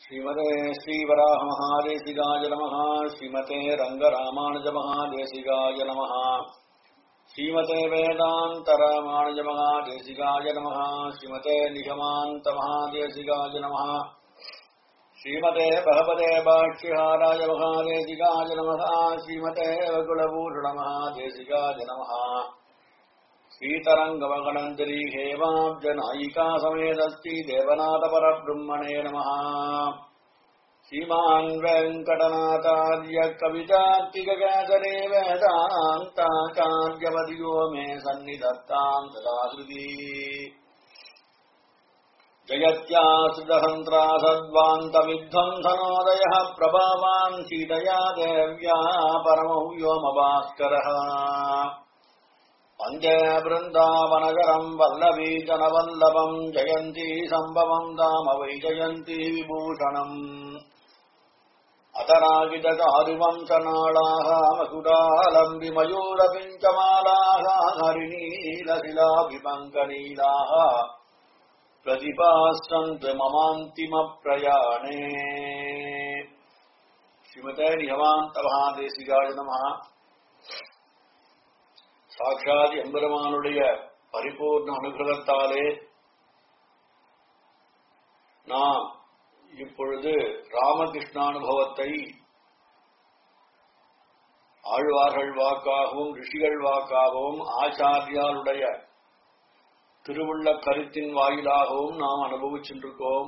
श्रीमते श्रीवराहमहादेशिकाय नमः श्रीमते रङ्गरामानुजमहादेशिकाय नमः श्रीमते वेदान्तरामानुजमहादेशिकाय नमः श्रीमते निगमान्तमहादेशिकाय नमः श्रीमते भगवते भाष्यहाराय महादेशिकाय नमः श्रीमते कुलभूषणमहादेशिकाय नमः श्रीतरङ्गमगणन्तरी हेमाब्जनायिका समेतस्ति देवनाथपरब्रह्मणे नमः श्रीमान् वेङ्कटनाथार्य कवितार्किककेसरे वेदान्ताचार्यवदियो मे सन्निधत्ताम् सदाकृती जयत्याश्रितहन्त्रासद्वान्तविध्वंसनोदयः प्रभावान् सीतया देव्या परमौ व्योमभास्करः वन्दे बृन्दावनगरम् वल्लवीजनवल्लभम् जयन्ती सम्भवम् दाम वै जयन्ती विभूषणम् अतरागिजकारुवंशनाळाः मसुरालम्बिमयूरपिञ्चमालाः हरिणीलशिलाभिपङ्कनीलाः प्रतिपासन्त ममान्तिमप्रयाणे श्रीमते निगमान्तमहादेशिकाय नमः சாட்சாத் எம்பெருமானுடைய பரிபூர்ண அனுகிரகத்தாலே நாம் இப்பொழுது ராமகிருஷ்ணானுபவத்தை ஆழ்வார்கள் வாக்காகவும் ரிஷிகள் வாக்காகவும் ஆச்சாரியாருடைய திருவுள்ள கருத்தின் வாயிலாகவும் நாம் அனுபவிச்சின்றிருக்கோம்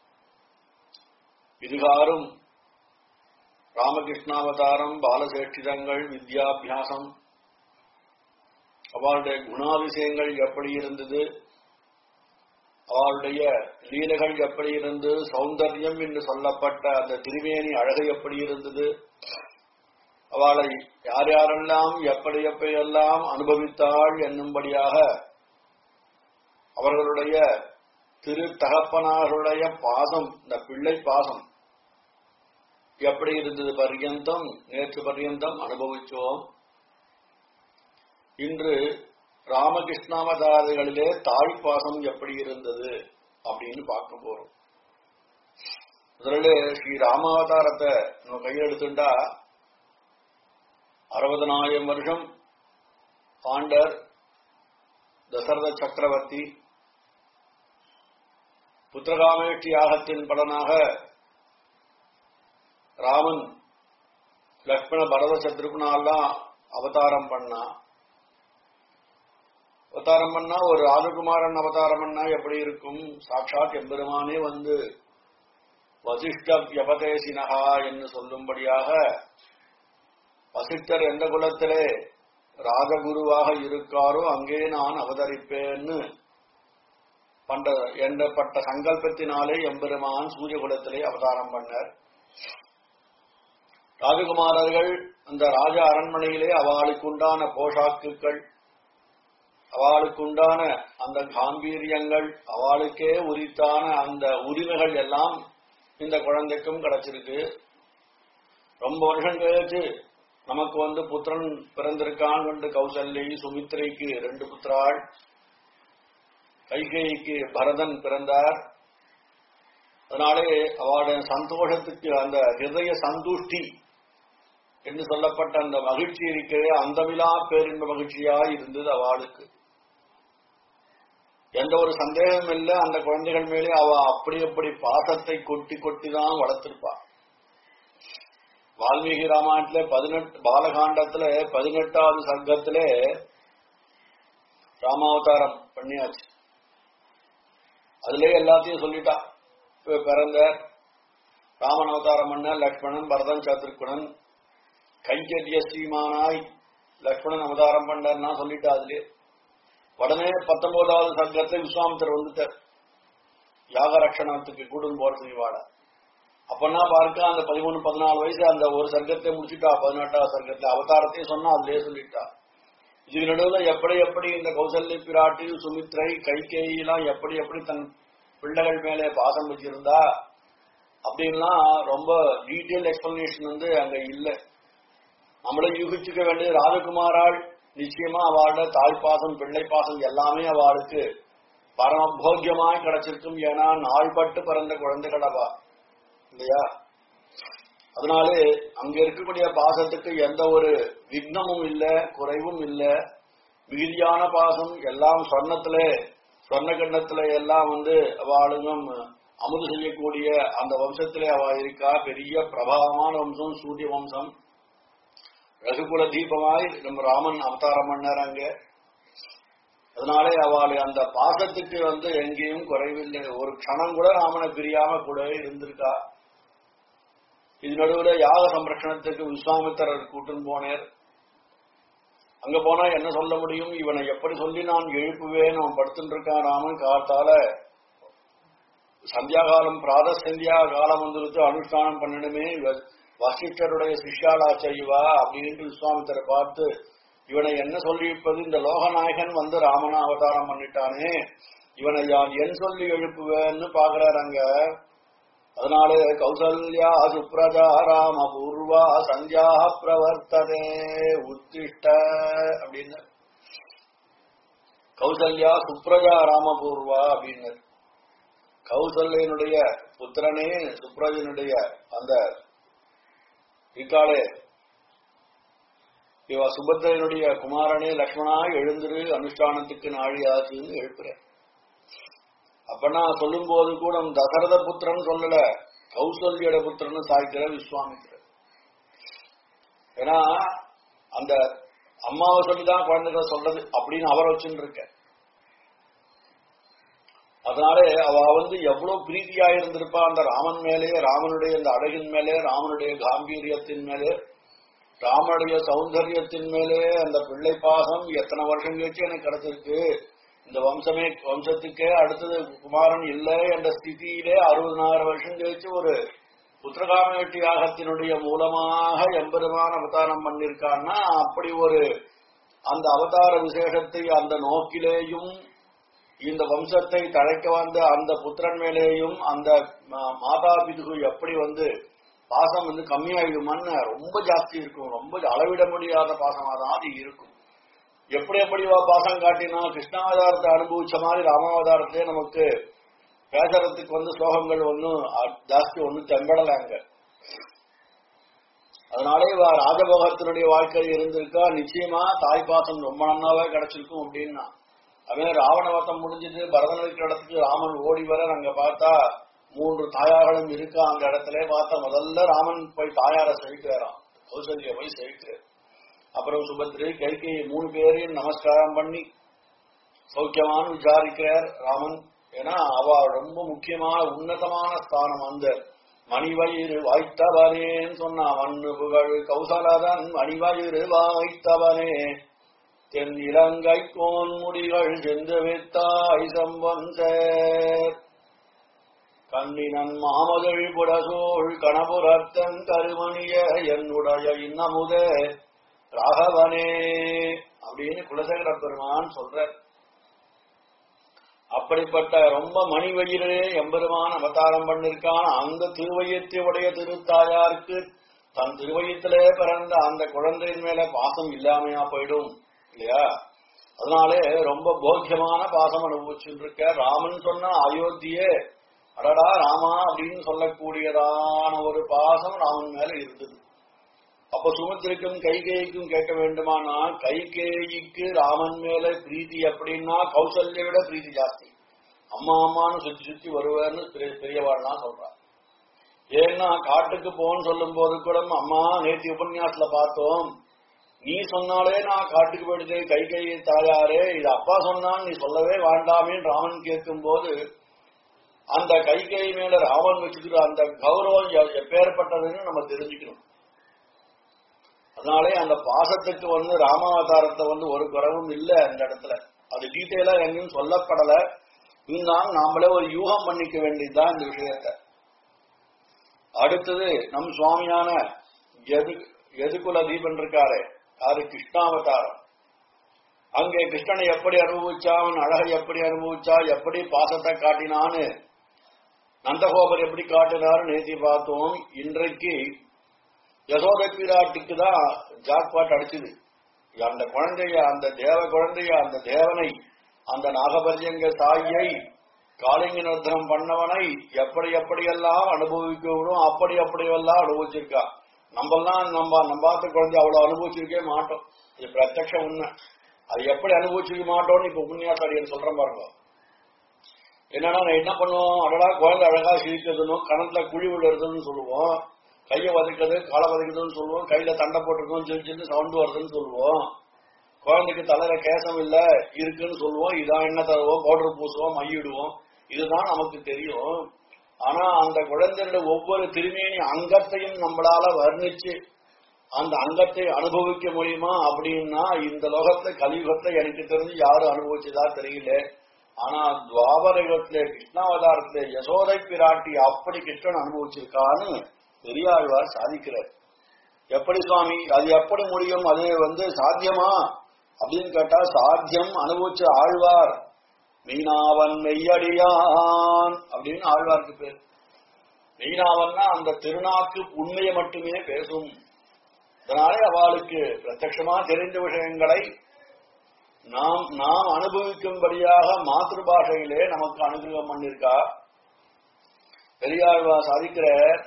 இதுகாரும் ராமகிருஷ்ணாவதாரம் பாலசேஷ்டிதங்கள் வித்யாபியாசம் அவளுடைய குணாதிசயங்கள் எப்படி இருந்தது அவளுடைய லீலைகள் எப்படி இருந்து சௌந்தர்யம் என்று சொல்லப்பட்ட அந்த திருமேனி அழகு எப்படி இருந்தது அவளை யார் யாரெல்லாம் எப்படி எப்படியெல்லாம் அனுபவித்தாள் என்னும்படியாக அவர்களுடைய திரு தகப்பனாருடைய பாசம் இந்த பிள்ளை பாசம் எப்படி இருந்தது பர்யந்தம் நேற்று பர்யந்தம் அனுபவிச்சோம் இன்று ராமகிருஷ்ணாவதாரிகளிலே தாய் பாசம் எப்படி இருந்தது அப்படின்னு பார்க்க போறோம் முதல்ல ஸ்ரீ ராமாவதாரத்தை நம்ம கையில் எடுத்துட்டா அறுபதனாயிரம் வருஷம் பாண்டர் தசரத சக்கரவர்த்தி புத்திரகாமேஷ்டி யாகத்தின் பலனாக ராமன் லக்ஷ்மண பரத சத்ருகுணாலாம் அவதாரம் பண்ணா அவதாரம் பண்ணா ஒரு ராஜகுமாரன் அவதாரம் பண்ணா எப்படி இருக்கும் சாட்சாத் எம்பெருமானே வந்து வசிஷ்ட வியபதேசினகா என்று சொல்லும்படியாக வசிஷ்டர் எந்த குலத்திலே ராஜகுருவாக இருக்காரோ அங்கே நான் அவதரிப்பேன்னு பண்ட எண்ணப்பட்ட சங்கல்பத்தினாலே எம்பெருமான் சூரிய குலத்திலே அவதாரம் பண்ணார் ராஜகுமாரர்கள் அந்த ராஜ அரண்மனையிலே அவளுக்கு உண்டான போஷாக்குகள் அவளுக்கு உண்டான அந்த காம்பீரியங்கள் அவளுக்கே உரித்தான அந்த உரிமைகள் எல்லாம் இந்த குழந்தைக்கும் கிடைச்சிருக்கு ரொம்ப வருஷம் கழிச்சு நமக்கு வந்து புத்திரன் பிறந்திருக்கான் என்று கௌசல்யை சுமித்ரைக்கு ரெண்டு புத்திராள் கைகைக்கு பரதன் பிறந்தார் அதனாலே அவளுடைய சந்தோஷத்துக்கு அந்த ஹிருதய சந்துஷ்டி என்று சொல்லப்பட்ட அந்த மகிழ்ச்சி இருக்கிறே அந்தமிலா பேரின்ப மகிழ்ச்சியா இருந்தது அவளுக்கு எந்த ஒரு சந்தேகமும் இல்லை அந்த குழந்தைகள் மேலே அவ அப்படி அப்படி பாசத்தை கொட்டி கொட்டி தான் வளர்த்திருப்பா வால்மீகி ராமாயணத்துல பதினெட்டு பாலகாண்டத்துல பதினெட்டாவது சர்க்கத்துல ராமாவதாரம் பண்ணியாச்சு அதுலயே எல்லாத்தையும் சொல்லிட்டா பிறந்த ராமன் அவதாரம் பண்ண லக்ஷ்மணன் பரதன் சத்ருகுணன் கைங்கரிய ஸ்ரீமானாய் லக்ஷ்மணன் அவதாரம் பண்ணா சொல்லிட்டா அதுலயே உடனே பத்தொன்பதாவது சர்க்கத்தை விஸ்வாமித்தர் வந்துட்டார் யாக ரட்சணத்துக்கு கூடும் போற செய்வாட அப்பன்னா பார்க்க அந்த பதிமூணு பதினாலு வயசு அந்த ஒரு சர்க்கத்தை முடிச்சுட்டா பதினெட்டாவது சர்க்கத்தை அவதாரத்தையும் சொன்னா அதுலயே சொல்லிட்டா இதுக்கு நடுவில் எப்படி எப்படி இந்த கௌசல்ய பிராட்டி சுமித்ரை கைகேயெல்லாம் எப்படி எப்படி தன் பிள்ளைகள் மேலே பாசம் வச்சிருந்தா அப்படின்லாம் ரொம்ப டீட்டெயில் எக்ஸ்பிளனேஷன் வந்து அங்க இல்லை நம்மளே யூகிச்சுக்க வேண்டியது ராஜகுமாரால் நிச்சயமா அவளோட தாய் பாசம் பிள்ளை பாசம் எல்லாமே அவளுக்கு பரமபோக்கியமாய் கிடைச்சிருக்கும் ஏன்னா நாள்பட்டு பிறந்த குழந்தைகள் அவ இல்லையா அதனாலே அங்க இருக்கக்கூடிய பாசத்துக்கு எந்த ஒரு விக்னமும் இல்ல குறைவும் இல்ல மிகுதியான பாசம் எல்லாம் சொர்ணத்திலே சொர்ண கண்டத்துல எல்லாம் வந்து அவளுங்கும் அமுது செய்யக்கூடிய அந்த வம்சத்திலே அவ இருக்கா பெரிய பிரபாவமான வம்சம் சூரிய வம்சம் ரகுகுல தீபமாய் நம்ம ராமன் அவதாரம் பண்ணார் அங்க அதனாலே அவளை அந்த பாசத்துக்கு வந்து எங்கேயும் குறைவில்லை ஒரு க்ஷணம் கூட ராமனை பிரியாம கூட இருந்திருக்கா இது நடுவுல யாக சம்ரட்சணத்துக்கு விஸ்வாமித்திரர் கூட்டுன்னு போனேர் அங்க போனா என்ன சொல்ல முடியும் இவனை எப்படி சொல்லி நான் எழுப்புவேன் அவன் படுத்துட்டு இருக்கான் ராமன் காத்தால சந்தியா காலம் பிராத சந்தியா காலம் வந்துருத்து அனுஷ்டானம் பண்ணணுமே இவ- வசிஷ்டருடைய சிஷ்யாளாச்ச இவா அப்படின்னு விஸ்வாமித்தரை பார்த்து இவனை என்ன சொல்லியிருப்பது இந்த லோகநாயகன் வந்து ராமன அவதாரம் பண்ணிட்டானே இவனை யான் என் சொல்லி எழுப்புவேன்னு பாக்குறாரு அங்க அதனால கௌசல்யா சுப்ரஜா ராம பூர்வா சந்தியா பிரவர்த்ததே உத்திஷ்ட அப்படின்னு கௌசல்யா சுப்ரஜா ராமபூர்வா அப்படின்னு கௌசல்யனுடைய புத்திரனே சுப்ரஜனுடைய அந்த இக்காலே இவ சுபத்திரனுடைய குமாரனே லக்ஷ்மணா எழுந்திரு அனுஷ்டானத்துக்கு நாழி ஆச்சுன்னு எழுப்புறேன் அப்ப நான் சொல்லும் போது கூட தசரத புத்திரன் சொல்லல கௌசல்யோட புத்திரன் சாய்க்கிற விஸ்வாமித்திரர் ஏன்னா அந்த அம்மாவை சொல்லிதான் குழந்தைகளை சொல்றது அப்படின்னு அவரை வச்சுட்டு இருக்க அதனாலே அவ வந்து எவ்வளவு பிரீதியா இருந்திருப்பா அந்த ராமன் மேலே ராமனுடைய அந்த அழகின் மேலே ராமனுடைய காம்பீரியத்தின் மேலே ராமனுடைய சௌந்தரியத்தின் மேலே அந்த பிள்ளை பாசம் எத்தனை வருஷம் கழிச்சு எனக்கு கிடைச்சிருக்கு இந்த வம்சமே வம்சத்துக்கே அடுத்தது குமாரன் இல்லை என்ற ஸ்திதியிலே அறுபதனாயிரம் வருஷம் கழிச்சு ஒரு புத்திரகாமேட்டி யாகத்தினுடைய மூலமாக எம்பெருமான அவதாரம் பண்ணிருக்கான்னா அப்படி ஒரு அந்த அவதார விசேஷத்தை அந்த நோக்கிலேயும் இந்த வம்சத்தை தழைக்க வந்த அந்த புத்திரன் மேலேயும் அந்த ம- மாதா பிதுகு எப்படி வந்து பாசம் வந்து கம்மியாயிடுமான்னு ரொம்ப ஜாஸ்தி இருக்கும் ரொம்ப அளவிட முடியாத பாசமா தான் அது இருக்கும் எப்படி எப்படி வா பாசம் காட்டினா கிருஷ்ணாவதாரத்தை அனுபவிச்ச மாதிரி ராமாவதாரத்திலே நமக்கு பேசுறதுக்கு வந்து ஸ்லோகங்கள் ஒன்னும் ஜாஸ்தி ஒன்னும் தெம்படலாங்க அதனாலே இவ ராஜபோகத்தினுடைய வாழ்க்கையில் இருந்திருக்கா நிச்சயமா தாய் பாசம் ரொம்ப நன்னாவே கிடைச்சிருக்கும் அப்படின்னா அவன் ராவணவத்தம் முடிஞ்சது பரதன் இருக்கிற இடத்துக்கு ராமன் ஓடி வர அங்க பார்த்தா மூன்று தாயார்களும் இருக்கா அந்த இடத்துல பார்த்தா முதல்ல ராமன் போய் தாயார செழிக்கிறாராம் கௌசல்ய போய் செழிக்கிறார் அப்புறம் சுபத்ரி கைகை மூணு பேரையும் நமஸ்காரம் பண்ணி சௌக்கியமானு விசாரிக்கிறார் ராமன் ஏன்னா அவ ரொம்ப முக்கியமான உன்னதமான ஸ்தானம் அந்த மணிவயிறு வாய்த்தவனேன்னு சொன்னா மண்ணு புகழ் கௌசலதன் மணிவயிறு வாய்த்தவனே தென் இலங்கை கோன் முடிகள் சென்று வைத்தாய் சம்பந்தர் கண்ணினன் மாமகள் புடசோள் கணபுரத்தன் கருமணிய என்னுடைய இன்னமுதே ராகவனே அப்படின்னு குலசேகர பெருமான் சொல்ற அப்படிப்பட்ட ரொம்ப மணிவயிறு எம்பெருமான் அவதாரம் பண்ணிருக்கான் அந்த திருவயத்தையுடைய திருத்தாயாருக்கு தன் திருவயத்திலே பிறந்த அந்த குழந்தையின் மேல பாசம் இல்லாமையா போயிடும் இல்லையா அதனாலே ரொம்ப போக்கியமான பாசம் அனுபவிச்சுட்டு இருக்க ராமன் சொன்ன அயோத்தியே அடடா ராமா அப்படின்னு சொல்லக்கூடியதான ஒரு பாசம் ராமன் மேல இருந்தது அப்ப சுமித்திரிக்கும் கைகேயிக்கும் கேட்க வேண்டுமானா கைகேயிக்கு ராமன் மேல பிரீத்தி அப்படின்னா கௌசல்ய விட பிரீத்தி ஜாஸ்தி அம்மா அம்மான்னு சுத்தி சுத்தி வருவார்னு பெரிய- பெரியவாள்லாம் சொல்றா ஏன்னா காட்டுக்கு போன்னு சொல்லும் போது கூட அம்மா நேற்று உபன்யாசத்துல பார்த்தோம் நீ சொன்னாலே நான் காட்டுக்கு போயிட்டு கை கை தாயாரே இது அப்பா சொன்னான் நீ சொல்லவே வேண்டாமேன்னு ராமன் கேட்கும் போது அந்த கை கை மேல ராமன் வச்சுக்கிற அந்த கௌரவம் எ- எப்பேற்பட்டதுன்னு நம்ம தெரிஞ்சுக்கணும் அதனாலே அந்த பாசத்துக்கு வந்து ராமாவதாரத்தை வந்து ஒரு குறவும் இல்லை அந்த இடத்துல அது டீட்டெயிலா எங்கேயும் சொல்லப்படல இருந்தாலும் நாமளே ஒரு யூகம் பண்ணிக்க வேண்டியதுதான் இந்த விஷயத்தை அடுத்தது நம் சுவாமியான எது எதுகுல தீபன் இருக்காரு அது கிருஷ்ணாவதாரம் அங்கே கிருஷ்ணனை எப்படி அனுபவிச்சா அவன் அழகை எப்படி அனுபவிச்சா எப்படி பாசத்தை காட்டினான்னு நந்தகோபர் எப்படி காட்டினாரு நேத்தி பார்த்தோம் இன்றைக்கு யசோதை பிராட்டிக்கு தான் ஜாக்பாட் அடிச்சுது அந்த குழந்தைய அந்த தேவ குழந்தைய அந்த தேவனை அந்த நாகபரியங்க தாயை காளிங்க நிறுத்தனம் பண்ணவனை எப்படி எப்படியெல்லாம் அனுபவிக்கணும் அப்படி அப்படியெல்லாம் அனுபவிச்சிருக்கா நம்மெல்லாம் நம்ம நம்ம பார்த்த குழந்தை அவ்வளவு அனுபவிச்சிருக்கே மாட்டோம் இது பிரத்யக்ஷ உண்மை அது எப்படி அனுபவிச்சிருக்க மாட்டோம்னு இப்ப உண்மையாசாரியன் சொல்றேன் பாருங்க என்னன்னா நான் என்ன பண்ணுவோம் அழகா குழந்தை அழகா சிரிக்கிறதுனும் கணத்துல குழி விடுறதுன்னு சொல்லுவோம் கையை வதைக்கிறது காலை வதைக்கிறதுன்னு சொல்லுவோம் கையில தண்டை போட்டிருக்கோம் சின்ன சின்ன சவுண்ட் வருதுன்னு சொல்லுவோம் குழந்தைக்கு தலையில கேசம் இல்ல இருக்குன்னு சொல்லுவோம் இதான் என்ன தருவோம் பவுடர் பூசுவோம் மையிடுவோம் இதுதான் நமக்கு தெரியும் ஆனா அந்த குழந்தையோட ஒவ்வொரு திருமேனி அங்கத்தையும் நம்மளால வர்ணிச்சு அந்த அங்கத்தை அனுபவிக்க முடியுமா அப்படின்னா இந்த லோகத்துல கலியுகத்துல எனக்கு தெரிஞ்சு யாரும் அனுபவிச்சதா தெரியல ஆனா துவாபர யுகத்திலே கிருஷ்ணாவதாரத்திலே யசோதை பிராட்டி அப்படி கிருஷ்ணன் அனுபவிச்சிருக்கான்னு பெரியாழ்வார் சாதிக்கிறார் எப்படி சுவாமி அது எப்படி முடியும் அது வந்து சாத்தியமா அப்படின்னு கேட்டா சாத்தியம் அனுபவிச்ச ஆழ்வார் மீனாவன் மெய்யடியான் அப்படின்னு ஆழ்வாருக்கு பேர் மீனாவன்னா அந்த திருநாக்கு உண்மையை மட்டுமே பேசும் அதனாலே அவளுக்கு பிரத்யட்சமா தெரிந்த விஷயங்களை நாம் நாம் அனுபவிக்கும்படியாக மாத்திரு பாஷையிலே நமக்கு அனுகிரகம் பண்ணிருக்கா பெரியாழ்வா சாதிக்கிற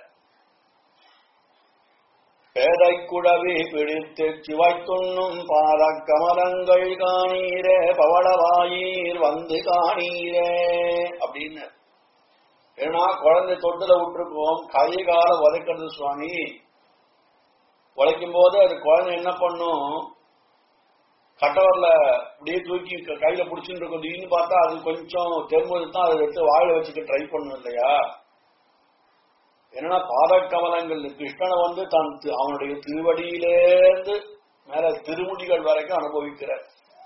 பேதை குடவி பிடித்து சிவைத்துண்ணும் பாத கமலங்கள் காணீரே பவளவாயீர் வந்து காணீரே அப்படின்னு ஏன்னா குழந்தை தொட்டுல விட்டுருக்கோம் கை கால உதைக்கிறது சுவாமி உழைக்கும் போது அது குழந்தை என்ன பண்ணும் கட்டவரில் அப்படியே தூக்கி க- கையில பிடிச்சிட்டு இருக்கும் திடீர்னு பார்த்தா அது கொஞ்சம் தெரும்போது தான் அதை எடுத்து வாயில வச்சுக்க ட்ரை பண்ணும் இல்லையா என்னன்னா பாதக்கமலங்கள் கிருஷ்ணனை வந்து தன் தி- அவனுடைய திருவடியிலேருந்து மேல திருமுடிகள் வரைக்கும் அனுபவிக்கிறார்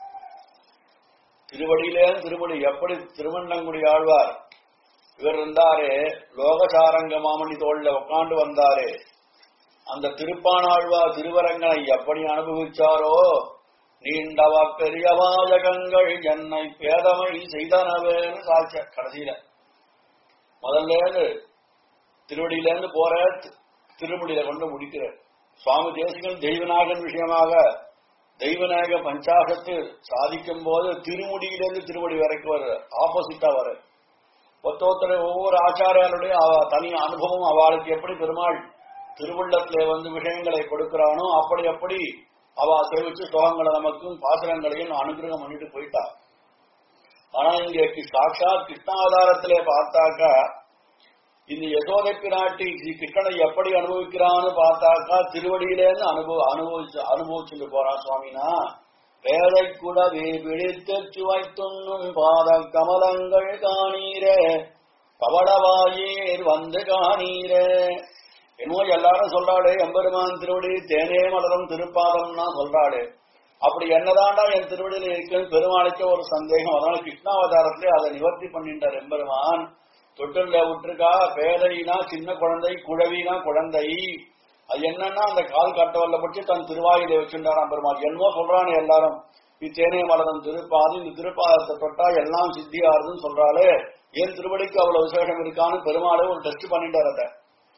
திருவடியிலேருந்து திருமுடி எப்படி திருவண்ணங்குடி ஆழ்வார் இவர் இருந்தாரே லோகசாரங்க மாமணி தோல்ல உட்காந்து வந்தாரே அந்த திருப்பானாழ்வா திருவரங்கனை எப்படி அனுபவிச்சாரோ நீண்டவ பெரிய வாஜகங்கள் என்னை பேதமை செய்தனவேன்னு சாட்ச கடைசியில முதல்ல இருந்து திருவடியில இருந்து போற தி- திருமுடியில கொண்டு முடிக்கிற சுவாமி தேசிகன் தெய்வநாயகன் விஷயமாக தெய்வநாயக பஞ்சாசத்து சாதிக்கும் போது திருமுடியிலிருந்து திருவடி வரைக்கும் வர ஆப்போசிட்டா வர ஒத்தொத்தர ஒவ்வொரு ஆச்சாரியாருடைய அவ- தனி அனுபவம் அவளுக்கு எப்படி பெருமாள் திருவுள்ளத்திலே வந்து விஷயங்களை கொடுக்கிறானோ அப்படி அப்படி அவ சேவிச்சு ஸ்லோகங்களை நமக்கும் பாசுரங்களையும் அனுகிரகம் பண்ணிட்டு போயிட்டா ஆனா இங்க கி- சாட்சாத் கிருஷ்ணாவதாரத்திலே பார்த்தாக்கா இந்த யசோதை பிராட்டி ஸ்ரீ கிருஷ்ணனை எப்படி அனுபவிக்கிறான்னு பார்த்தாக்கா திருவடியிலேருந்து அனுபவ அனுபவிச்சு அனுபவிச்சுட்டு போறான் சுவாமினா பேரை கூட பிடித்து சுவைத்துண்ணும் பாத கமலங்கள் காணீரே பவளவாயீர் வந்து காணீரே என்னமோ எல்லாரும் சொல்றாளே எம்பெருமான் திருவடி தேனே மலரும் திருப்பாதம்னா சொல்றாளே அப்படி என்னதாண்டா என் திருவடியில இருக்குன்னு பெருமாளுக்கு ஒரு சந்தேகம் அதனால கிருஷ்ணாவதாரத்திலே அதை நிவர்த்தி பண்ணிட்டார் எம்பெருமான் தொட்டில விட்டுருக்கா பேதைனா சின்ன குழந்தை குழவினா குழந்தை அது என்னன்னா அந்த கால் கட்டவல்ல பற்றி தன் திருவாயில வச்சுட்டாராம் பெருமாள் என்னமோ சொல்றானே எல்லாரும் இத்தேனே மலரும் திருப்பாது இந்த திருப்பாதத்தை தொட்டா எல்லாம் சித்தியாருதுன்னு சொல்றாளே என் திருவடிக்கு அவ்வளவு விசேஷம் இருக்கான்னு பெருமாளே ஒரு டெஸ்ட் பண்ணிட்டார் அதை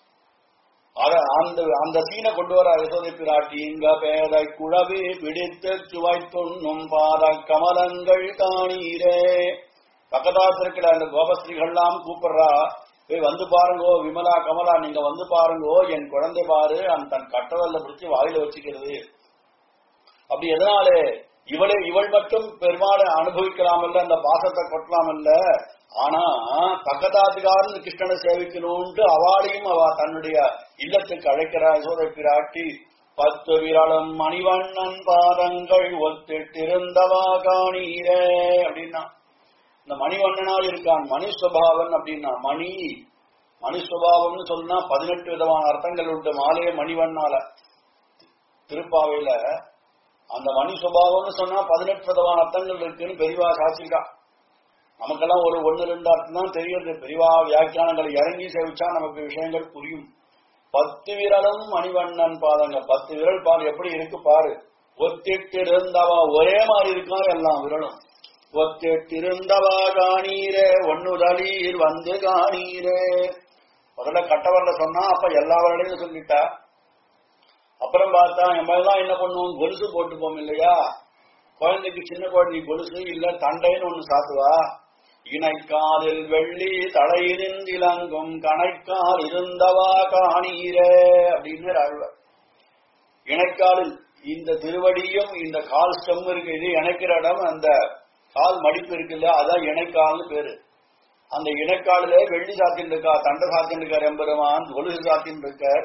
அத அந்த அந்த சீனை கொண்டு வர யசோதை பிராட்டி இங்க பேதை குழவி பிடித்து சுவைத்துண்ணும் பாத கமலங்கள் காணீரே பக்கத்தாத்து இருக்கிற அந்த கோபஸ்ரீகள்லாம் கூப்பிடுறா போய் வந்து பாருங்கோ விமலா கமலா நீங்க வந்து பாருங்கோ என் குழந்தை பாரு அந்த தன் கட்டவல்ல பிடிச்சி வாயில வச்சுக்கிறது அப்படி எதனாலே இவளே இவள் மட்டும் பெருமாளை அனுபவிக்கலாமல்ல அந்த பாசத்தை கொட்டலாமல்ல ஆனா பக்கத்தாத்துக்காரன் கிருஷ்ணனை சேவிக்கணும்ட்டு அவாளையும் அவ தன்னுடைய இல்லத்துக்கு அழைக்கிறா யசோதை பிராட்டி பத்து விரலும் மணிவண்ணன் பாதங்கள் ஒத்திட்டிருந்தவா காணீரே அப்படின்னா இந்த மணிவண்ணனா இருக்கான் மணி சுபாவன் அப்படின்னா மணி மணி சுபாவம்னு சொன்னா பதினெட்டு விதமான அர்த்தங்கள் உண்டு மாலையே மணிவண்ணால திருப்பாவையில அந்த மணி சுபாவம்னு சொன்னா பதினெட்டு விதமான அர்த்தங்கள் இருக்குன்னு பெரியவா சாட்சிக்கா நமக்கெல்லாம் ஒரு ஒன்னு ரெண்டு அர்த்தம் தான் தெரியுது பெரியவா வியாக்கியானங்களை இறங்கி சேவிச்சா நமக்கு விஷயங்கள் புரியும் பத்து விரலும் மணிவண்ணன் பாதங்க பத்து விரல் பாரு எப்படி இருக்கு பாரு ஒத்திட்டு இருந்தவா ஒரே மாதிரி இருக்கும் எல்லாம் விரலும் ஒத்திட்டிருந்தவா காணீரே ஒன்னுதலீர் வந்து காணீரே முதல்ல கட்டவர்ல சொன்னா அப்ப எல்லா வரலையும் சொல்லிட்டா அப்புறம் பார்த்தா நம்ம எல்லாம் என்ன பண்ணுவோம் கொலுசு போட்டுப்போம் இல்லையா குழந்தைக்கு சின்ன குழந்தை கொலுசு இல்ல தண்டைன்னு ஒண்ணு சாத்துவா இணைக்காலில் வெள்ளி தலையினின் இளங்கும் கணைக்கால் இருந்தவா காணீரே அப்படின்னு ஆழ்வார் இணைக்காலில் இந்த திருவடியும் இந்த கால் ஸ்டம் இருக்கு இது இணைக்கிற இடம் அந்த கால் மடிப்பு இருக்குல்ல அதான் இணைக்கால்னு பேரு அந்த இணைக்காலிலே வெள்ளி சாத்தின் இருக்கா தண்டை சாத்தின் இருக்கார் எம்பெருமான் கொலுசு சாத்தின் இருக்கார்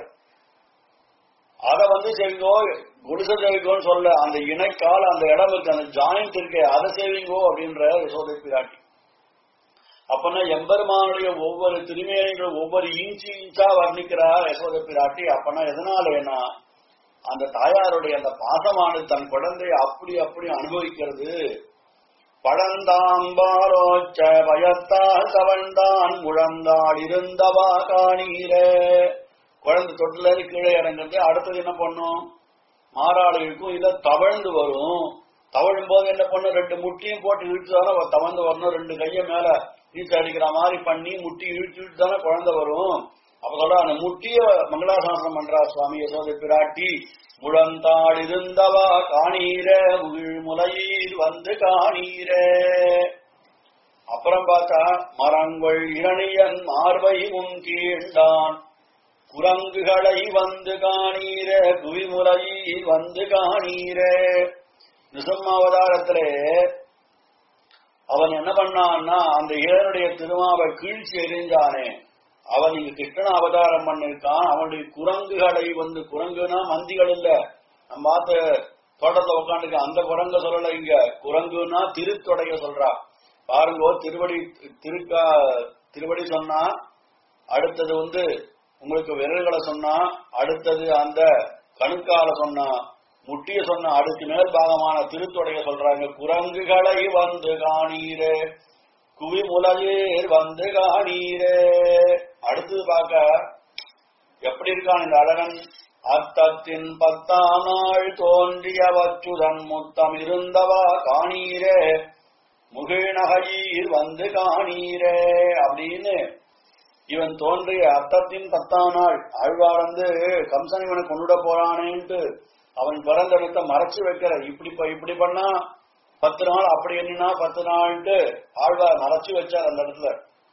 அதை வந்து செய்வோ கொலுசு சேவிங்கோன்னு சொல்ல அந்த இணைக்கால் அந்த இடம் இருக்கு அந்த ஜாயிண்ட் இருக்கு அதை சேவிங்கோ அப்படின்ற யசோதை பிராட்டி அப்பனா எம்பெருமானுடைய ஒவ்வொரு திருமேனிகளும் ஒவ்வொரு இன்ச்சு இன்ச்சா வர்ணிக்கிறா யசோத பிராட்டி அப்பனா எதனாலேனா அந்த தாயாருடைய அந்த பாசமானது தன் குழந்தையை அப்படி அப்படி அனுபவிக்கிறது பழந்தாம்பாரோச்ச பயத்தால் தவழ்ந்தான் முழந்தாள் இருந்தவா காணீரே குழந்தை தொட்டில இருந்து கீழே இறங்குறது அடுத்தது என்ன பண்ணும் மாறாடு இருக்கும் இல்ல தவழ்ந்து வரும் தவழும் போது என்ன பண்ணும் ரெண்டு முட்டியும் போட்டு இழுத்து தானே தவழ்ந்து வரணும் ரெண்டு கையை மேல நீச்சல் அடிக்கிற மாதிரி பண்ணி முட்டி இழுத்து இழுத்து தானே குழந்தை வரும் அப்ப சொல்ற அந்த முட்டிய மங்களாசாசனம் பண்றா சுவாமி யசோதை பிராட்டி முழந்தாள் இருந்தவா காணீரே முளையில் வந்து காணீரே அப்புறம் பார்த்தா மரங்கள் இரணியன் மார்பை முன் கீழ்ந்தான் குரங்குகளை வந்து காணீரே குவிமுறையில் வந்து காணீரே நிசம்மாவதாரத்திலே அவன் என்ன பண்ணான்னா அந்த இளனுடைய திருமாவை கீழ்ச்சி எறிஞ்சானே அவன் இங்க கிருஷ்ண அவதாரம் பண்ணிருக்கான் அவனுடைய குரங்குகளை வந்து குரங்குனா மந்திகள் இல்ல நம்ம பார்த்த தோட்டத்தை உட்காந்துக்க அந்த குரங்க சொல்லல இங்க குரங்குனா திருத்தொடைய சொல்றா பாருங்கோ திருவடி திருக்கா திருவடி சொன்னா அடுத்தது வந்து உங்களுக்கு விரல்களை சொன்னா அடுத்தது அந்த கணுக்கால சொன்னா முட்டிய சொன்ன அடுக்கு மேல் பாகமான திருத்தொடைய சொல்றாங்க குரங்குகளை வந்து காணீரே குவிமுலையேர் வந்து காணீரே அடுத்தது பார்க்க எப்படி இருக்கான் இந்த அழகன் அத்தத்தின் பத்தாம் நாள் தோன்றிய வச்சுதன் முத்தம் இருந்தவா காணீரே முகிழ்நகையீர் வந்து காணீரே அப்படின்னு இவன் தோன்றிய அத்தத்தின் பத்தாம் நாள் ஆழ்வார் வந்து கம்சன் இவனை கொண்டுட போறானேன்ட்டு அவன் பிறந்தெடுத்த மறைச்சு வைக்கிற இப்படி ப- இப்படி பண்ணா பத்து நாள் அப்படி என்னன்னா பத்து நாள்ட்டு ஆழ்வார் மறைச்சு வச்சார் அந்த இடத்துல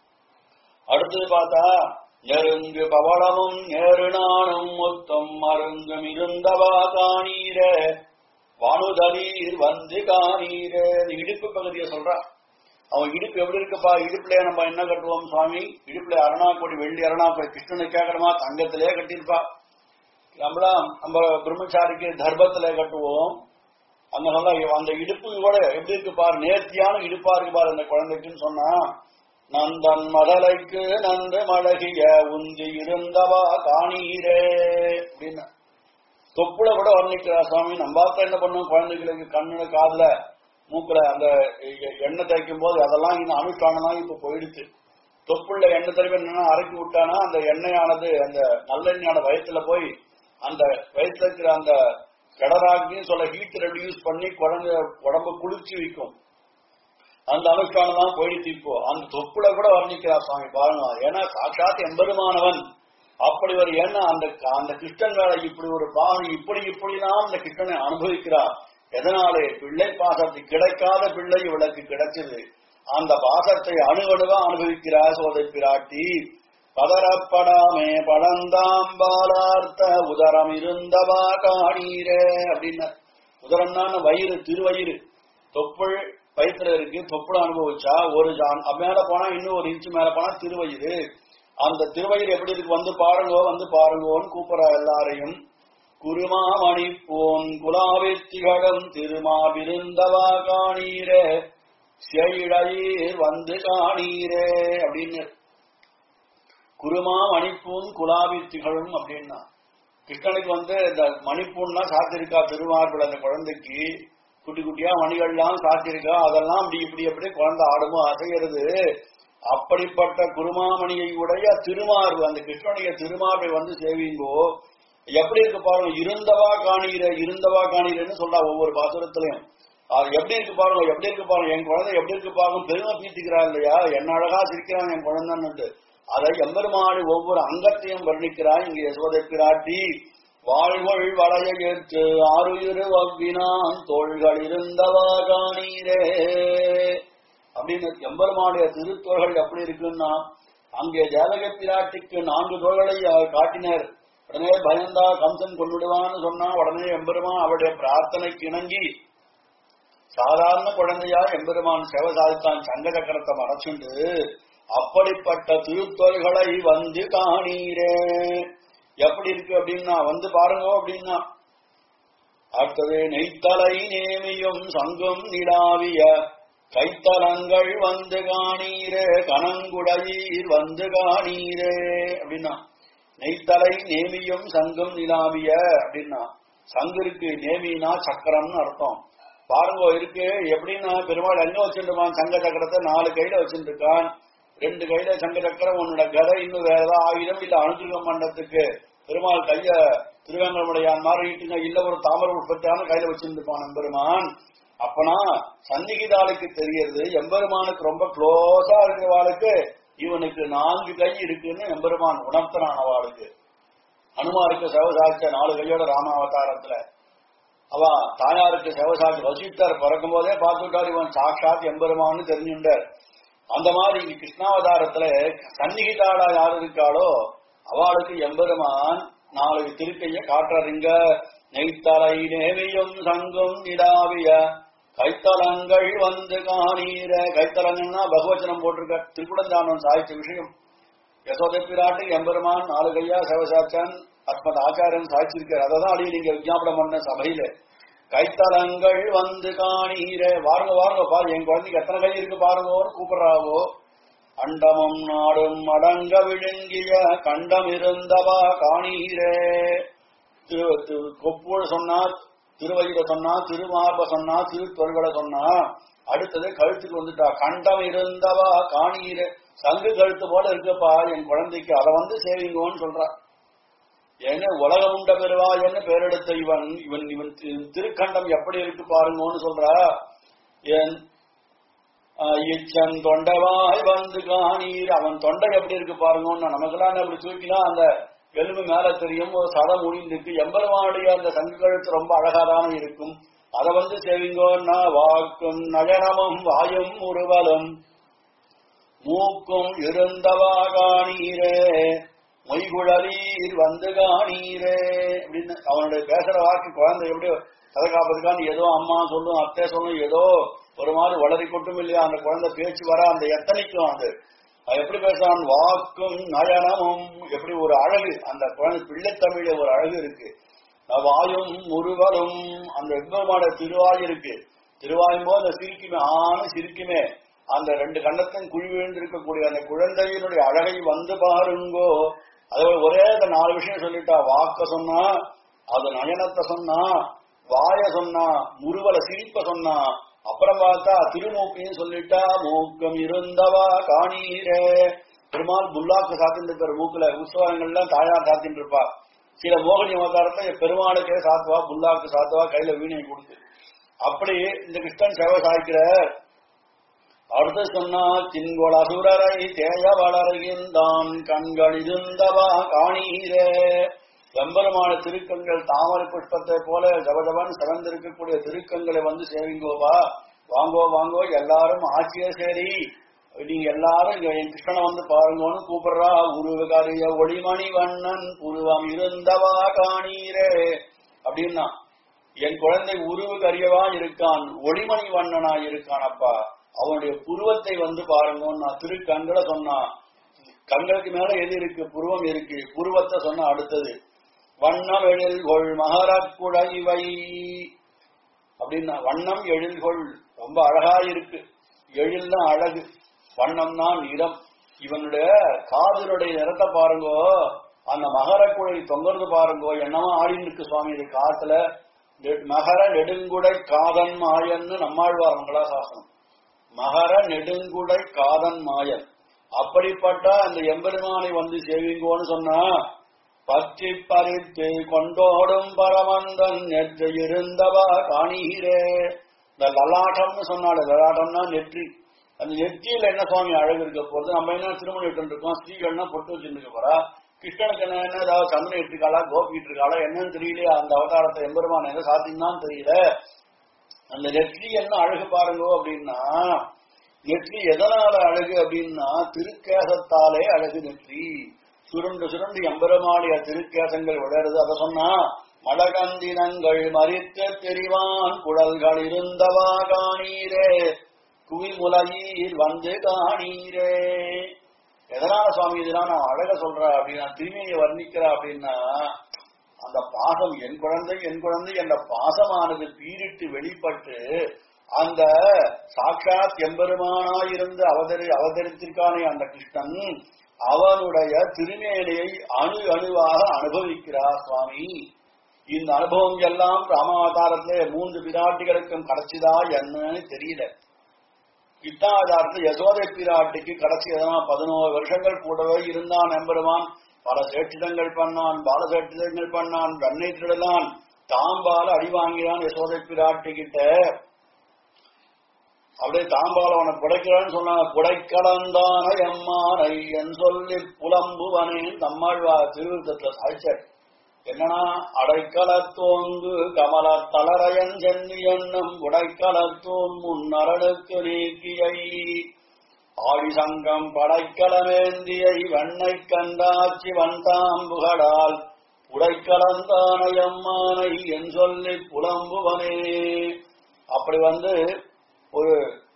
அடுத்தது பார்த்தா நெருங்கு பவளமும் நேரு நானும் மொத்தம் மருங்கும் இருந்தவா காணீரே வானுதலீர் வந்து காணீரே இந்த இடுப்பு பகுதியை சொல்றான் அவன் இடுப்பு எப்படி இருக்குப்பா இடுப்புல நம்ம என்ன கட்டுவோம் சுவாமி இடுப்புல அரணாக்கோடி வெள்ளி அரணாக்கோடி கிருஷ்ணனை கேட்கணுமா தங்கத்திலே கட்டியிருப்பா நம்மளாம் நம்ம பிரம்மச்சாரிக்கு தர்பத்துல கட்டுவோம் அந்த நல்லா அந்த இடுப்பு கூட எப்படி இருக்கு பாரு நேர்த்தியான இடுப்பா இருக்கு பாரு அந்த குழந்தைக்குன்னு சொன்னா நந்தன் மடலைக்கு நன்று மழகிய உந்தி இருந்தவா காணீரே அப்படின்னு தொப்புல கூட வர்ணிக்கிறா சுவாமி நம்ம பார்த்தா என்ன பண்ணுவோம் குழந்தைகளுக்கு கண்ணுல காதுல மூக்குல அந்த எ- எண்ணெய் தேய்க்கும் போது அதெல்லாம் இன்னும் அனுஷ்டானம் தான் இப்ப போயிடுச்சு தொப்புள்ள எண்ணெய் தடவை என்னன்னா அரைக்கி விட்டானா அந்த எண்ணெயானது அந்த நல்லெண்ணெயான வயத்துல போய் அந்த வயத்துல இருக்கிற அந்த கடராகின்னு சொல்ல ஹீட் ரெடியூஸ் பண்ணி குழந்தை உடம்ப குளிர்ச்சி வைக்கும் அந்த அனுஷ்டானம் தான் போயிடுச்சு இப்போ அந்த தொப்புல கூட வர்ணிக்கிறா சுவாமி பாருங்க ஏன்னா சாட்சாத் எம்பெருமானவன் அப்படி ஒரு எண்ணம் அந்த அந்த கிருஷ்ணன் மேல இப்படி ஒரு பாகம் இப்படி இப்படிலாம் அந்த கிருஷ்ணனை அனுபவிக்கிறார் எதனாலே பிள்ளை பாசத்தை கிடைக்காத பிள்ளை இவளுக்கு கிடைச்சது அந்த பாசத்தை அணுவணுவா அனுபவிக்கிறார் சோதை பிராட்டி பதறப்படாமே பழந்தாம்பாலார்த்த உதரம் இருந்தவா காணீரே அப்படின்னு உதரம்னா வயிறு திருவயிறு தொப்புள் வயிற்றுல இருக்கு தொப்புள அனுபவிச்சா ஒரு ஜான் அது மேல போனா இன்னும் ஒரு இன்ச்சு மேல போனா திருவயிறு அந்த திருவயிறு எப்படி இருக்கு வந்து பாருங்கோ வந்து பாருங்கோன்னு கூப்பிடுறா எல்லாரையும் குருமாமணி போன் குலாவித்திகளும் திருமாவிருந்தவா காணீரே செயிழையீர் வந்து காணீரே அப்படின்னு குருமா மணிப்பூன் குலாவி திகழும் அப்படின்னா கிருஷ்ணனுக்கு வந்து இந்த மணிப்பூன்னா சாத்திருக்கா திருமார்பிள் அந்த குழந்தைக்கு குட்டி குட்டியா மணிகள்லாம் சாத்திருக்கா அதெல்லாம் இப்படி இப்படி எப்படி குழந்தை ஆடுமோ அசைகிறது அப்படிப்பட்ட குருமாமணியை உடைய திருமார்பு அந்த கிருஷ்ணனுடைய திருமார்பை வந்து சேவிங்கோ எப்படி இருக்கு பாருங்க இருந்தவா காணீர இருந்தவா காணீரன்னு சொல்றா ஒவ்வொரு பாசுரத்திலையும் அது எப்படி இருக்கு பாருங்க எப்படி இருக்கு பாருங்க என் குழந்தை எப்படி இருக்கு பாருங்க பெருமை பீத்திக்கிறா இல்லையா என்ன அழகா சிரிக்கிறான் என் குழந்தைன்னு அதை எம்பெருமானி ஒவ்வொரு அங்கத்தையும் வர்ணிக்கிறாய் இங்க யசோதை பிராட்டி வாழ்வள் வளைய ஏற்று ஆறுயிரு வவ்வினான் தோள்கள் இருந்தவா காணீரே அப்படின்னு எம்பெருமானுடைய திருத்தோள்கள் எப்படி இருக்குன்னா அங்கே தேவக பிராட்டிக்கு நான்கு தோள்களை அவர் காட்டினர் உடனே பயந்தா கம்சன் கொண்டுடுவான்னு சொன்னா உடனே எம்பெருமான் அவருடைய பிரார்த்தனைக்கு இணங்கி சாதாரண குழந்தையா எம்பெருமான் சேவை சாதித்தான் சங்க சக்கரத்தை மறைச்சுண்டு அப்படிப்பட்ட திருத்தோள்களை வந்து காணீரே எப்படி இருக்கு அப்படின்னா வந்து பாருங்க அப்படின்னா அடுத்தது நெய்த்தலை நேமியும் சங்கும் நிலாவிய கைத்தலங்கள் வந்து காணீரே கணங்குடையீர் வந்து காணீரே அப்படின்னா நெய்த்தலை நேமியும் சங்கும் நிலாவிய அப்படின்னா சங்கு இருக்கு நேமினா சக்கரம்னு அர்த்தம் பாருங்க இருக்கு எப்படின்னா பெருமாள் எங்க வச்சுருப்பான் சங்க சக்கரத்தை நாலு கையில வச்சுருக்கான் ரெண்டு கையில சங்க சக்கரம் உன்னோட கதை இன்னும் வேற ஏதாவது ஆயுதம் இல்ல அனுகிரகம் பண்ணத்துக்கு பெருமாள் கைய திருவேங்கடமுடையான் மாறிட்டுங்க இல்ல ஒரு தாமர உற்பத்தியான கையில வச்சிருந்துப்பான் பெருமான் அப்பனா சந்நிகிதாளுக்கு தெரியறது எம்பெருமானுக்கு ரொம்ப க்ளோஸா இருக்கிறவாளுக்கு இவனுக்கு நான்கு கை இருக்குன்னு எம்பெருமான் உணர்த்தனான் அவளுக்கு அனுமாருக்கு சிவசாட்சிய நாலு கையோட ராமாவதாரத்துல அவ தாயாருக்கு சிவசாட்சி வசித்தார் பிறக்கும் போதே பார்த்துட்டார் இவன் சாட்சாத் எம்பெருமான்னு தெரிஞ்சுட்டார் அந்த மாதிரி இங்க கிருஷ்ணாவதாரத்துல சந்நிகிதாளா யாரு இருக்காளோ அவளுக்கு எம்பெருமான் நாலு திருக்கைய காட்டுறதுங்க நெய்த்தலை நேவியும் சங்கும் நிடாவிய கைத்தலங்கள் வந்து காணீர கைத்தலங்கள்னா பகவச்சனம் போட்டிருக்க திருக்குடந்தானம் சாய்ச்ச விஷயம் யசோத பிராட்டு எம்பெருமான் நாலு கையா சிவசாச்சான் அஸ்மத் ஆச்சாரியன் சாய்ச்சிருக்கார் அதை தான் அடி நீங்க விஜாபனம் பண்ண சபையில கைத்தலங்கள் வந்து காணீர வாருங்க வாருங்க பாரு என் குழந்தைக்கு எத்தனை கை இருக்கு பாருங்கன்னு கூப்பிடுறாவோ அண்டமும் நாடும் அடங்க விழுங்கிய கண்டம் இருந்தவா காணீரே திரு திரு- கொப்புழ சொன்னா திருவயிர சொன்னா திருமார்ப சொன்னா திருத்தொல்களை சொன்னா அடுத்தது கழுத்துக்கு வந்துட்டா கண்டம் இருந்தவா காணீரே சங்கு கழுத்து போல இருக்குப்பா என் குழந்தைக்கு அதை வந்து சேவிங்கோன்னு சொல்றா ஏன்னா உலகம் உண்ட பெறுவா என்ன பேரெடுத்த இவன் இவன் இவன் தி- திருக்கண்டம் எப்படி இருக்கு பாருங்கன்னு சொல்றா என் இச்சன் தொண்டவாய் வந்து காணீர் அவன் தொண்டை எப்படி இருக்கு பாருங்கன்னு நமக்கெல்லாம் அப்படி தூக்கினா அந்த எலும்பு மேல தெரியும் ஒரு சதம் முடிந்திருக்கு எம்பெருமானுடைய அந்த சங்கு கழுத்து ரொம்ப அழகாதான இருக்கும் அதை வந்து சேவிங்கோன்னா வாக்கும் நயனமும் வாயும் உருவலும் மூக்கும் இருந்தவா காணீரே மொய்குழலீர் வந்து காணீரே அப்படின்னு அவனுடைய பேசுற வாக்கு குழந்தை எப்படி கதை காப்பதுக்கான்னு ஏதோ அம்மா சொல்லும் அத்தை சொல்லும் ஏதோ ஒரு மாதிரி வளரி கொட்டும் இல்லையா அந்த குழந்தை பேச்சு வர அந்த எத்தனைக்கும் அது அது எப்படி பேசுறான் வாக்கும் நயனமும் எப்படி ஒரு அழகு அந்த குழந்தை பிள்ளைத்தமிழ ஒரு அழகு இருக்கு வாயும் முருவலும் அந்த எம்பெருமாட திருவாய் இருக்கு திருவாயும் போது அந்த சிரிக்குமே ஆன சிரிக்குமே அந்த ரெண்டு கண்ணத்தையும் குழி விழுந்திருக்கக்கூடிய அந்த குழந்தையினுடைய அழகை வந்து பாருங்கோ அதோட ஒரே அந்த நாலு விஷயம் சொல்லிட்டா வாக்க சொன்னா அது நயனத்தை சொன்னா வாய சொன்னா முருவல சிரிப்ப சொன்னா அப்புறம் பார்த்தா திருமூக்கையும் சொல்லிட்டா மூக்கம் இருந்தவா காணீரே பெருமாள் புல்லாக்கு சாத்திட்டு இருப்பார் மூக்குல உற்சவங்கள்லாம் தாயார் சாத்திட்டு இருப்பா சில மோகினி அவதாரத்தை பெருமாளுக்கே சாத்துவா புல்லாக்கு சாத்துவா கையில வீணையை கொடுத்து அப்படி இந்த கிருஷ்ணன் சேவை சாய்க்கிறார் அடுத்து சொன்னா தின்கொள் அசுரரை தேய வளர்கின்றான் கண்கள் இருந்தவா காணீரே வெம்பெருமான திருக்கண்கள் தாமரை புஷ்பத்தை போல ஜபஜபன் சிறந்திருக்கக்கூடிய திருக்கண்களை வந்து சேவிங்கோவா வாங்கோ வாங்கோ எல்லாரும் ஆட்சிய சரி நீங்க எல்லாரும் இங்க என் கிருஷ்ணனை வந்து பாருங்கன்னு கூப்பிடுறா உருவகரிய ஒளிமணி வண்ணன் உருவம் இருந்தவா காணீரே அப்படின்னா என் குழந்தை உருவுக்கு அறியவா இருக்கான் ஒளிமணி வண்ணனா இருக்கான் அப்பா அவனுடைய புருவத்தை வந்து பாருங்கன்னு நான் திரு கண்களை சொன்னா கண்களுக்கு மேல எது இருக்கு புருவம் இருக்கு புருவத்தை சொன்ன அடுத்தது வண்ணம் எழில்கொள் மகரக்குடைவை அப்படின்னா வண்ணம் எழில்கொள் ரொம்ப அழகா இருக்கு எழில்னா அழகு வண்ணம்னா நிறம் இவனுடைய காதலுடைய நிறத்தை பாருங்கோ அந்த மகரக்குழை தொங்குறது பாருங்கோ என்னமா ஆடின்னு இருக்கு சுவாமி இது காத்துல நெ- மகர நெடுங்குடை காதன் மாயன்னு நம்மாழ்வார் மங்களாசாசனம் மகர நெடுங்குடை காதன் மாயன் அப்படிப்பட்ட அந்த எம்பெருமானை வந்து சேவிங்கோன்னு சொன்னா பற்றி பறித்து கொண்டோடும் பரமந்தன் நெற்று இருந்தவா காணீரே இந்த லலாட்டம்னு சொன்னாடு லலாட்டம்னா நெற்றி அந்த நெற்றியில என்ன சுவாமி அழகு இருக்க போறது நம்ம என்ன திருமணம் இட்டு இருக்கோம் ஸ்ரீகள்னா பொட்டு வச்சுட்டு போறா கிருஷ்ணனுக்கு என்ன என்ன ஏதாவது சந்திரன் இட்டுருக்காளா கோபிட்டு இருக்காளா என்னன்னு தெரியலையா அந்த அவதாரத்தை எம்பெருமான் என்ன சாத்தின்னு தெரியல அந்த நெற்றி என்ன அழகு பாருங்க அப்படின்னா நெற்றி எதனால அழகு அப்படின்னா திருக்கேசத்தாலே அழகு நெற்றி சுருண்டு சுருண்டு எம்பெருமாடிய திருக்கேசங்கள் விளையாடுது அதை சொன்னா மடகந்தினங்கள் மறித்து தெரிவான் குழல்கள் இருந்தவா காணீரே குவில் முலையில் வந்து காணீரே எதனால சுவாமி இதெல்லாம் நான் அழக சொல்றேன் அப்படின்னா திருமையை வர்ணிக்கிறா அப்படின்னா அந்த பாசம் என் குழந்தை என் குழந்தை என்ற பாசமானது பீரிட்டு வெளிப்பட்டு அந்த சாட்சாத் எம்பெருமானாயிருந்து அவதரி அவதரித்திருக்கானே அந்த கிருஷ்ணன் அவனுடைய திருமேனியை அணு அணுவாக அனுபவிக்கிறார் சுவாமி இந்த அனுபவம் எல்லாம் ராமாவதாரத்திலே மூன்று பிராட்டிகளுக்கும் கிடைச்சதா என்னன்னு தெரியல கிருஷ்ணாவதாரத்தில் யசோதை பிராட்டிக்கு கடைசி எதனா பதினோரு வருஷங்கள் கூடவே இருந்தான் எம்பெருமான் பல சேட்டிடங்கள் பண்ணான் பால சேட்டிடங்கள் பண்ணான் வெண்ணை திருடலான் தாம்பால அடி வாங்கினான் யசோதை பிராட்டி கிட்ட அப்படியே தாம்பால அவனை புடைக்கிறான்னு சொன்னாங்க புடைக்கலந்தான எம்மானை என் சொல்லி புலம்புவனே நம்மாழ்வா திருவிருத்தத்துல சாய்ச்சார் என்னன்னா அடைக்கலத்தோங்கு கமல தளரையன் சென்னி என்னும் உடைக்கலத்தோன் முன்னரனுக்கு நீக்கியை ஆழிசங்கம் படைக்கலமேந்தியை வெண்ணை கண்டாச்சி வந்தாம்புகடால் உடைக்கலந்தானையம்மானை என் சொல்லி புலம்புவனே அப்படி வந்து ஒரு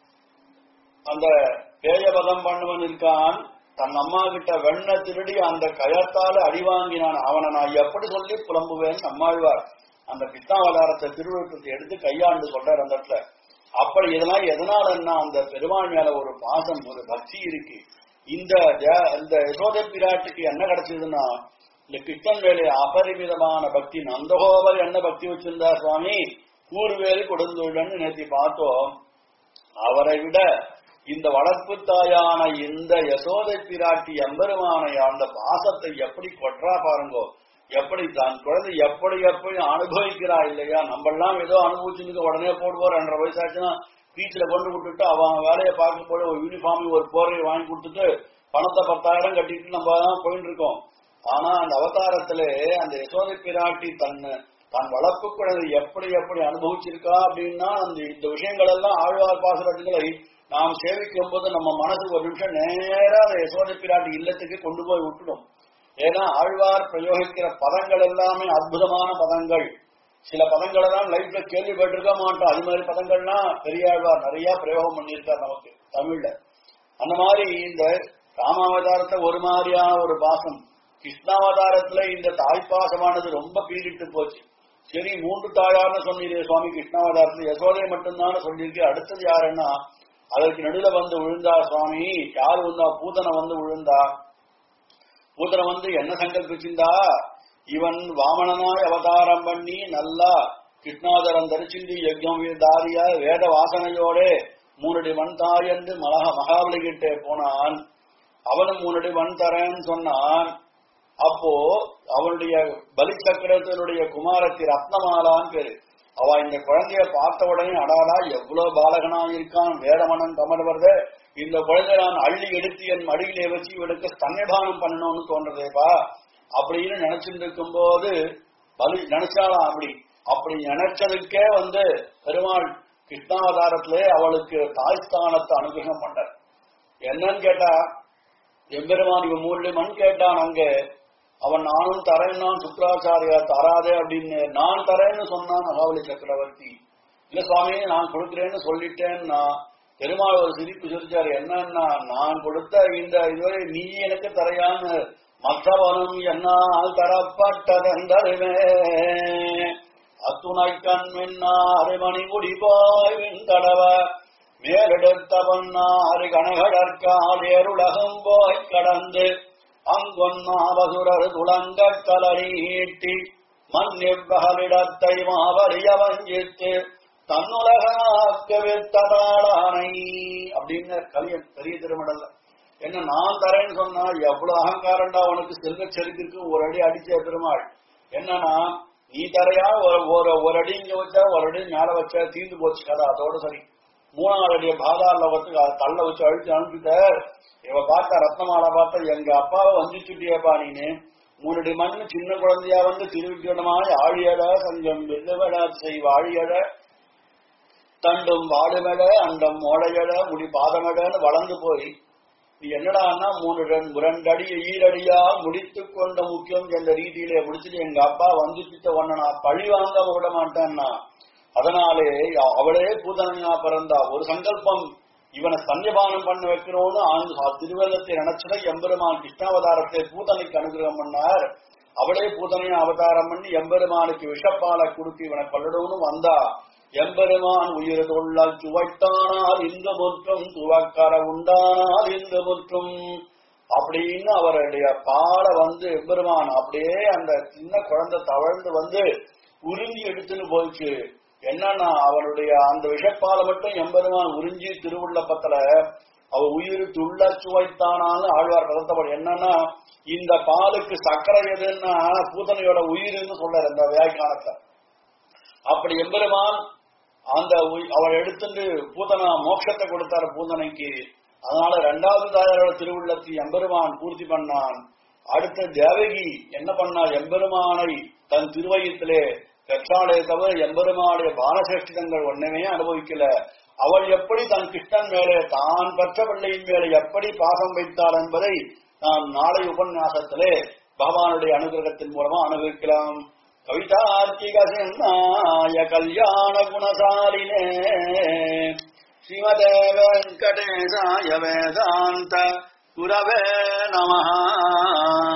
அந்த பேயபதம் பண்ணவன் இருக்கான் தன் அம்மா கிட்ட வெண்ண திருடி அந்த கயத்தால அடி வாங்கினான் அவனை நான் எப்படி சொல்லி புலம்புவேன் நம்மாழ்வார் அந்த பித்தாவதாரத்தை திருவிழத்தை எடுத்து கையாண்டு சொல்றார் அந்த இடத்துல அப்படி இதெல்லாம் எதனாலன்னா அந்த பெருமாள் மேல ஒரு பாசம் ஒரு பக்தி இருக்கு இந்த ஜ- இந்த யசோதை பிராட்டுக்கு என்ன கிடைச்சதுன்னா இந்த கிருஷ்ணன் வேலை அபரிமிதமான பக்தி நந்தகோபர் என்ன பக்தி வச்சிருந்தா சுவாமி கூறுவேலி கொடுந்துள்ளன்னு நேத்தி பார்த்தோம் அவரை விட இந்த வளர்ப்பு தாயான இந்த யசோதை பிராட்டி எம்பெருமானை அந்த பாசத்தை எப்படி கொற்றா பாருங்கோ எப்படி தான் குழந்தை எப்படி எப்படி அனுபவிக்கிறா இல்லையா நம்ம எல்லாம் ஏதோ அனுபவிச்சுன்னு உடனே போடுவோம் ரெண்டரை வயசாச்சுன்னா பீச்சில் கொண்டு விட்டுட்டு அவன் வேலையை பார்க்கும் போது ஒரு யூனிஃபார்ம் ஒரு போரையை வாங்கி கொடுத்துட்டு பணத்தை பத்தாயிரம் கட்டிட்டு நம்ம தான் போயிட்டு இருக்கோம் ஆனா அந்த அவதாரத்திலே அந்த யசோதை பிராட்டி தன்னை தான் வளர்ப்பு குழந்தை எப்படி எப்படி அனுபவிச்சிருக்கா அப்படின்னா அந்த இந்த விஷயங்கள் எல்லாம் ஆழ்வார் பாசுரங்களை நாம் சேவிக்கும் போது நம்ம மனசு ஒரு நிமிஷம் நேரா அந்த யசோதை பிராட்டி இல்லத்துக்கு கொண்டு போய் விட்டுடும் ஏன்னா ஆழ்வார் பிரயோகிக்கிற பதங்கள் எல்லாமே அற்புதமான பதங்கள் சில பதங்கள் எல்லாம் லைஃப்ல கேள்விப்பட்டிருக்க மாட்டோம் அது மாதிரி பதங்கள்லாம் பெரியாழ்வார் நிறைய பிரயோகம் பண்ணியிருக்கார் நமக்கு தமிழ்ல அந்த மாதிரி இந்த ராமாவதாரத்தை ஒரு மாதிரியான ஒரு பாசம் கிருஷ்ணாவதாரத்துல இந்த தாய்ப்பாசமானது ரொம்ப பீடிட்டு போச்சு சரி மூன்று தாயார்னு சொன்னீரே சுவாமி கிருஷ்ணாவதாரத்துல யசோதை மட்டும்தான் சொல்லியிருக்கு அடுத்தது யாருன்னா அதற்கு நடுவுல வந்து விழுந்தா சுவாமி யார் வந்தா பூதனை வந்து விழுந்தா பூதனை வந்து என்ன சங்கல்பிச்சிருந்தா இவன் வாமனனாய் அவதாரம் பண்ணி நல்லா கிருஷ்ணாதரம் தரிச்சிந்து யஜ்யம் தாரியா வேத வாசனையோட மூணடி மண் தாய் என்று மகா மகாபலி கிட்டே போனான் அவனும் மூணடி மண் தரேன்னு சொன்னான் அப்போ அவனுடைய பலி சக்கரத்தினுடைய குமாரத்தி ரத்னமாலான்னு பேரு அவ இந்த குழந்தைய பார்த்த உடனே அடாடா எவ்வளவு பாலகனா இருக்கான் வேதமனன் கமர்வர்த இந்த குழந்தை நான் அள்ளி எடுத்து என் மடியிலே வச்சு இவனுக்கு ஸ்தன்யபானம் பண்ணணும்னு தோன்றதேப்பா அப்படின்னு நினைச்சிட்டு இருக்கும் போது பலி நினைச்சாலாம் அப்படி அப்படி நினைச்சதுக்கே வந்து பெருமாள் கிருஷ்ணாவதாரத்திலே அவளுக்கு தாய்ஸ்தானத்தை அனுகிரகம் பண்ணார் என்னன்னு கேட்டா எம்பெருமான் இவன் மூணு மண் கேட்டான் அங்க அவன் நானும் தரேன்னா சுக்கராச்சாரியா தராதே அப்படின்னு நான் தரேன்னு சொன்னான் மகாபலி சக்கரவர்த்தி இல்ல சுவாமி நான் கொடுக்கிறேன்னு சொல்லிட்டேன்னா பெருமாள் ஒரு சிரிப்பு சிரிச்சாரு என்னன்னா நான் கொடுத்த இந்த இதுவரை நீ எனக்கு தரையான்னு மற்றவனும் என்னால் தரப்பட்டதென்றருமே அத்துணை கண்மின்னாறு மணிமுடி போய் கடவ மேலெடுத்தவன்னாறு கணகடற்கால் ஏருலகம் போய் கடந்து அங்கொன்னாவசுரர் துளங்கக் கலரி ஈட்டி மண்ணிவ்வகலிடத்தை மாவறிய வஞ்சித்து தன்னுலகாக்க வித்ததாளானை அப்படின்னு கலியன் பெரிய திருமடல்ல என்ன நான் தரேன்னு சொன்னா எவ்வளவு அகங்காரம்டா உனக்கு செல்வ செருக்கிற்கு ஒரு அடி அடிச்ச பெருமாள் என்னன்னா நீ தரையா ஒரு ஒரு ஒரு அடி இங்க வச்சா ஒரு அடி மேல வச்சா தீர்ந்து போச்சு கதை அதோட சரி மூணாவது அடிய பாதாள வச்சு அதை தள்ள வச்சு அழிச்சு அனுப்பிட்ட இவ பார்த்தா ரத்னமாலை பார்த்தா எங்க அப்பாவை வஞ்சிச்சுட்டியப்பா நீனு மூணடி மண்ணு சின்ன குழந்தையா வந்து திருவிக்கிரமாய் ஆழியட சங்கம் வெள்ளவட செய் வாழியட தண்டும் வாடுமட அண்டம் மோடையட முடி பாதமடன்னு வளர்ந்து போய் நீ என்னடான்னா மூணு ரெண்டு ரெண்டடி ஈரடியா முடித்துக் கொண்ட முக்கியம் என்ற ரீதியிலே முடிச்சுட்டு எங்க அப்பா வந்துட்டு உன்னை நான் பழி வாங்க விட மாட்டேன்னா அதனாலே அவளே பூதனையா பிறந்தா ஒரு சங்கல்பம் இவனை சன்னிபானம் பண்ண வைக்கணும்னு ஆண்டு திருவள்ளத்தை நினைச்சதை எம்பெருமான் கிருஷ்ணாவதாரத்தை பூதனைக்கு அனுகிரகம் பண்ணார் அவளே பூதனையா அவதாரம் பண்ணி எம்பெருமானுக்கு விஷப்பாலை கொடுத்து இவனை கொல்லணும்னு வந்தா எம்பெருமான் உயிர் தொல்லால் சுவைத்தானால் இந்த முற்றும் துவக்கர உண்டானால் இந்த முற்றும் அப்படின்னு அவருடைய பாலை வந்து எம்பெருமான் அப்படியே அந்த சின்ன குழந்தை தவழ்ந்து வந்து உறிஞ்சி எடுத்துன்னு போயிடுச்சு என்னன்னா அவனுடைய அந்த விஷப்பாலை மட்டும் எம்பெருமான் உறிஞ்சி திருவுள்ளப்பத்துல அவ உயிர் துள்ள சுவைத்தானான்னு ஆழ்வார் பதத்தப்பட என்னன்னா இந்த பாலுக்கு சக்கரை எதுன்னா பூதனையோட உயிர்னு சொல்றாரு இந்த வியாக்கியானத்தை அப்படி எம்பெருமான் அந்த உய்- அவர் எடுத்துட்டு பூதனா மோட்சத்தை கொடுத்தாரு பூதனைக்கு அதனால இரண்டாவது தாயாரோட திருவுள்ளத்தை எம்பெருமான் பூர்த்தி பண்ணான் அடுத்த தேவகி என்ன பண்ணார் எம்பெருமானை தன் திருவயத்திலே பெற்றாலே தவிர எம்பெருமானுடைய பானசேஷ்டிதங்கள் ஒண்ணுமே அனுபவிக்கல அவள் எப்படி தன் கிருஷ்ணன் மேலே தான் பெற்ற பிள்ளையின் மேலே எப்படி பாசம் வைத்தாள் என்பதை நாம் நாளை உபன்யாசத்திலே பகவானுடைய அனுகிரகத்தின் மூலமா அனுபவிக்கலாம் கவிதார்த்திக சின்னாய கல்யாண குணசாலினே ஸ்ரீமதே வெங்கடேசாய வேதாந்த குரவே நமஹ